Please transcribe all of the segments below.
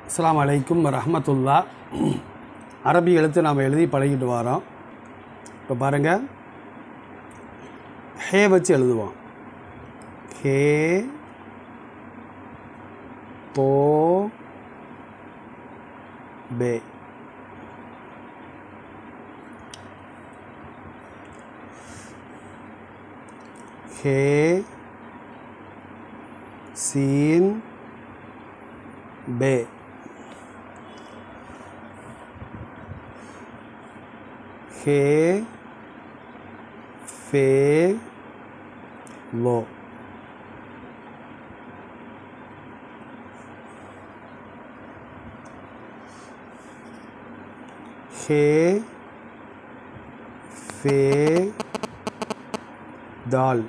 அஸ்ஸலாமு அலைக்கும் ரஹமத்துல்லா அரபி எழுத்து நாம் எழுதி பழகிட்டு வரோம் இப்போ பாருங்கள் ஹே வச்சு எழுதுவோம் ஹே தோ பே ஹே சீன் பே ஹே ஃபே லோ ஹே ஃபே தால்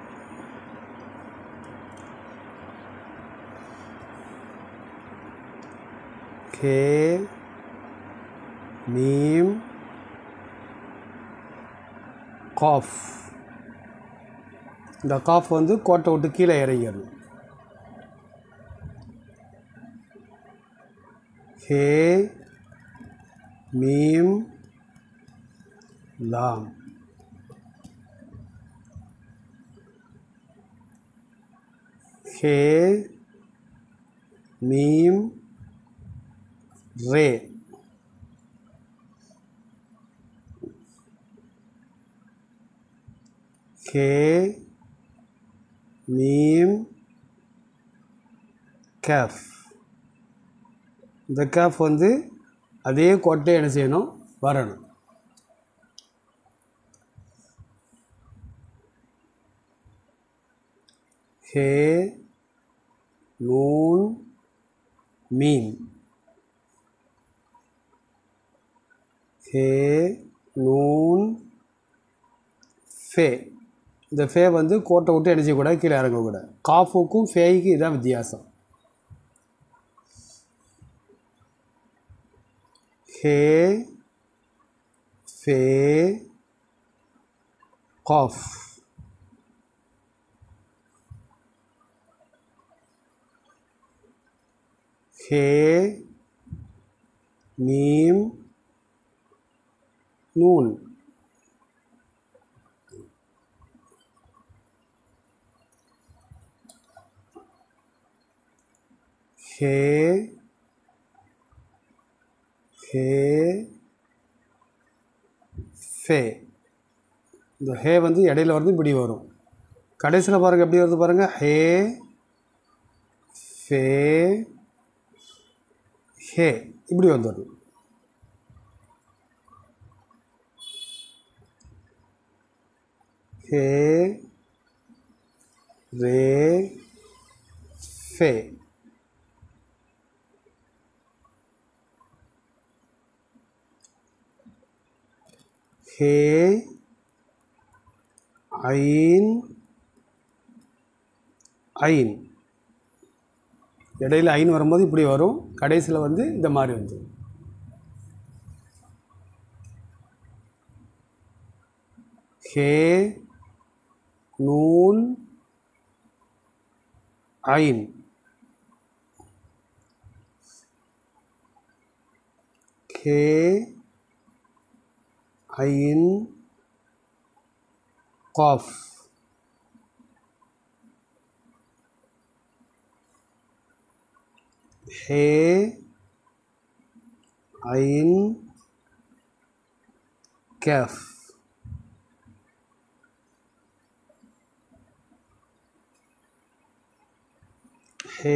ஹே மீம் காஃப் இந்த காஃப் வந்து கோட்டை விட்டு கீழே இறங்கிடணும் ஹே மீம் லாம் ஹே மீம் ரே ஹே மீம் கேஃப் இந்த கேஃப் வந்து அதே கோட்டை என்ன செய்யணும் வரணும் ஹே நூன் மீம் ஹே நூன் ஃபே இந்த ஃபே வந்து கோட்டை விட்டு என்ன செய்யக்கூடாது கீழே இறங்கக்கூடாது காஃபுக்கும் ஃபேய்க்கும் இதான் வித்தியாசம் ஹே ஃபே காஃப் ஹே மீம் நூன் ஹே ஹே ஃபே இந்த ஹே வந்து இடையில வருது இப்படி வரும் கடைசியில் பாருங்கள் எப்படி வருது பாருங்கள் ஹே ஃபே ஹே இப்படி வந்துடும் ஹே ரே ஃபே ஹே ஐன் ஐன் இடையில ஐன் வரும்போது இப்படி வரும் கடைசியில் வந்து இந்த மாதிரி வந்துடும் ஹே நூன் ஐன் ஹே ஐன் காஃப் ஹே ஐன் கேஃப் ஹே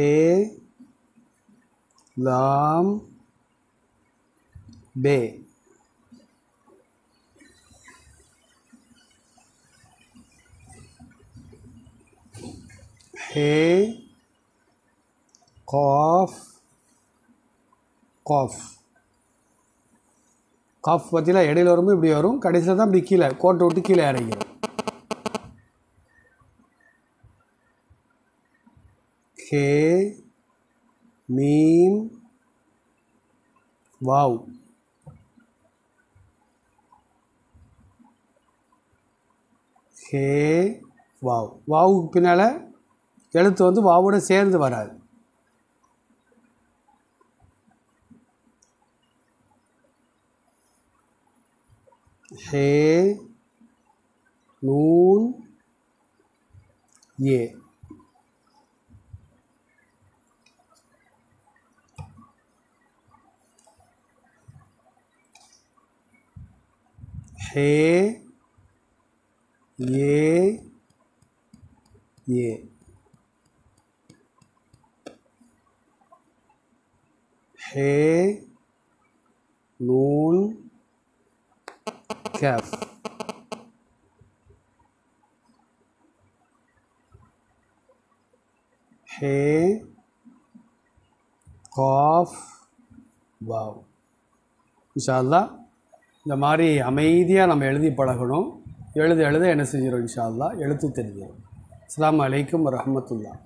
லாம் பே ஹே காஃப் காஃப் காஃப் பார்த்தீங்களா இடையில வரும்போது இப்படி வரும் கடைசியில் தான் இப்படி கீழே கோட்டை விட்டு கீழே இறங்கிடும் ஹே மீம் வாவ் ஹே வாவ் வாவுக்கு பின்னால் எழுத்து வந்து வாவோட சேர்ந்து வராது ஹே நூன் ஏ ஹே ஏ ஏ ஹே நூன் கேஃப் ஹே காஃப் வாவ் இன்ஷா அல்லாஹ் இந்த மாதிரி அமைதியாக நம்ம எழுதி பழகணும் எழுத எழுத என்ன செஞ்சிடும் இன்ஷா அல்லாஹ் எழுத்து தெரிஞ்சிடும் அஸ்ஸலாமு அலைக்கும் வரஹ்மத்துல்லாஹ்